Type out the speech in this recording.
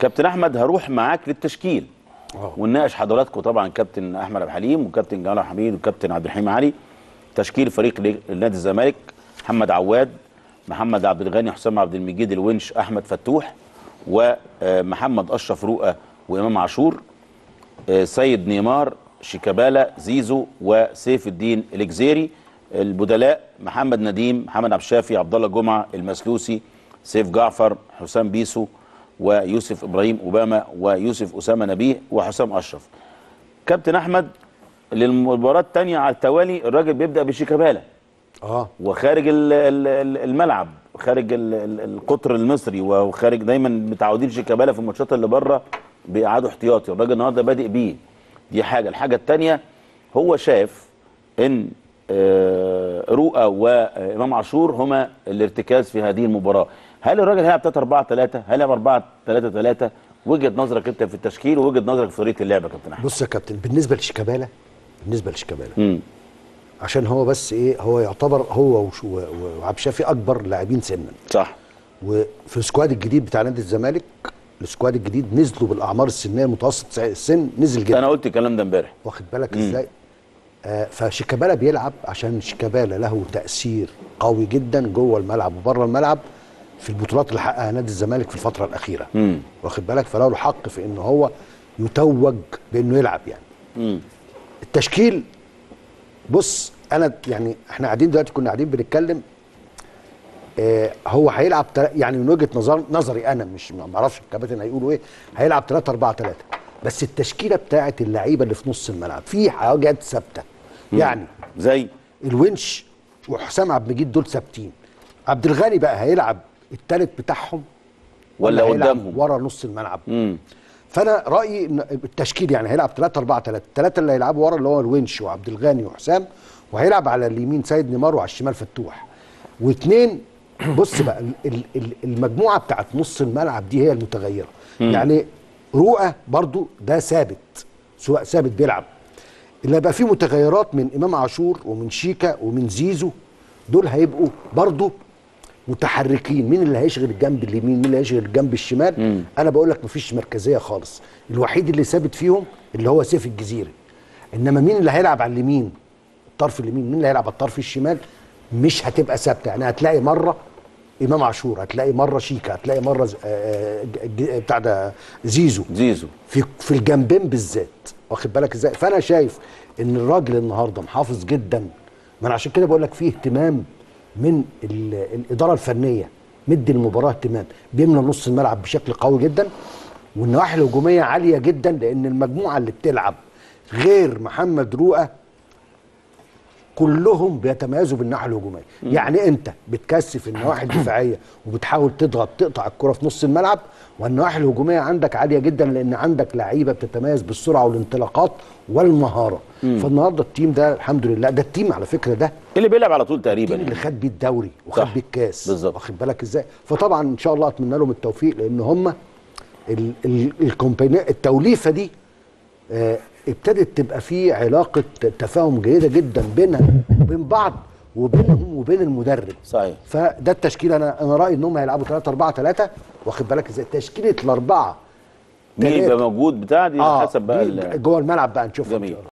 كابتن احمد هروح معاك للتشكيل اه ونناقش حضراتكم طبعا كابتن احمد عبد الحليم وكابتن جمال عبد الحميد وكابتن عبد الحليم علي تشكيل فريق ل- نادي الزمالك محمد عواد محمد عبد الغني حسام عبد المجيد الونش احمد فتوح ومحمد اشرف رؤى وامام عاشور آه، سيد نيمار شيكابالا زيزو وسيف الدين الجزيري البدلاء محمد نديم محمد عبد الشافي عبد الله جمعه المسلوسي سيف جعفر حسام بيسو ويوسف ابراهيم اوباما ويوسف اسامه نبيه وحسام اشرف كابتن احمد للمباراه الثانيه على التوالي الراجل بيبدا بشيكابالا اه وخارج ال- ال- ال- الملعب خارج ال- ال- القطر المصري وخارج دايما متعودين شيكابالا في الماتشات اللي بره بيقعدوا احتياطي الراجل النهارده بادئ بيه دي حاجه الحاجه الثانيه هو شاف ان آه، رؤى وامام عاشور هما الارتكاز في هذه المباراه هل الراجل هيلعب 3 4 3 هل هيلعب 4 3 3 وجهه نظرك انت في التشكيل ووجهه نظرك في طريقه اللعب يا كابتن احمد بص يا كابتن بالنسبه لشيكابالا بالنسبه لشيكابالا امم عشان هو بس ايه هو يعتبر هو وش- و- و- وعبد الشافي اكبر لاعبين سنا صح وفي السكواد الجديد بتاع نادي الزمالك السكواد الجديد نزلوا بالاعمار السنيه متوسط السن نزل جدا انا قلت الكلام ده امبارح واخد بالك ازاي آه فشيكابالا بيلعب عشان شيكابالا له تاثير قوي جدا جوه الملعب وبره الملعب في البطولات اللي حققها نادي الزمالك في الفتره الاخيره امم واخد بالك فله الحق في ان هو يتوج بانه يلعب يعني امم التشكيل بص انا يعني احنا قاعدين دلوقتي كنا قاعدين بنتكلم آه هو هيلعب تل... يعني من وجهه نظر نظري انا مش ما اعرفش الكباتن هيقولوا ايه هيلعب 3 4 3 بس التشكيله بتاعه اللعيبه اللي في نص الملعب في حاجات ثابته يعني زي الونش وحسام عبد المجيد دول ثابتين عبد الغني بقى هيلعب الثالث بتاعهم ولا هيلعب قدامهم؟ ورا نص الملعب امم فانا رايي ان التشكيل يعني هيلعب 3 4 3 الثلاثه اللي هيلعبوا ورا اللي هو الونش وعبد الغني وحسام وهيلعب على اليمين سيد نيمار وعلى الشمال فتوح واثنين بص بقى ال- ال- ال- المجموعه بتاعت نص الملعب دي هي المتغيره يعني رؤى برضو ده ثابت سواء ثابت بيلعب اللي هيبقى فيه متغيرات من امام عاشور ومن شيكا ومن زيزو دول هيبقوا برضو متحركين مين اللي هيشغل الجنب اليمين مين اللي هيشغل الجنب الشمال مم. انا بقول لك مفيش مركزيه خالص الوحيد اللي ثابت فيهم اللي هو سيف الجزيري انما مين اللي هيلعب على اليمين الطرف اليمين مين اللي هيلعب على الطرف الشمال مش هتبقى ثابته يعني هتلاقي مره امام عاشور هتلاقي مره شيكا هتلاقي مره ز- آه، ج- ج- بتاع ده زيزو زيزو في في الجنبين بالذات واخد بالك ازاي فانا شايف ان الراجل النهارده محافظ جدا ما انا عشان كده بقول لك فيه اهتمام من ال- الاداره الفنيه مدي المباراه اهتمام بيملى نص الملعب بشكل قوي جدا والنواحي الهجوميه عاليه جدا لان المجموعه اللي بتلعب غير محمد رؤى كلهم بيتميزوا بالناحيه الهجوميه يعني انت بتكثف النواحي الدفاعيه وبتحاول تضغط تقطع الكره في نص الملعب والنواحي الهجوميه عندك عاليه جدا لان عندك لعيبه بتتميز بالسرعه والانطلاقات والمهاره فالنهارده التيم ده الحمد لله ده التيم على فكره ده اللي بيلعب على طول تقريبا التيم اللي يعني. خد بيه الدوري وخد صح. بيه الكاس بالظبط. واخد بالك ازاي فطبعا ان شاء الله اتمنى لهم التوفيق لان هم ال- ال- الكومباني التوليفه دي آه، ابتدت تبقى في علاقه تفاهم جيده جدا بينها وبين بعض وبينهم وبين المدرب صحيح فده التشكيل انا انا رايي ان هم هيلعبوا 3 4 3 واخد بالك ازاي تشكيله الاربعه مين تلاتة. يبقى موجود بتاع دي اه حسب بقى دي ال- جوه الملعب بقى نشوفها جميل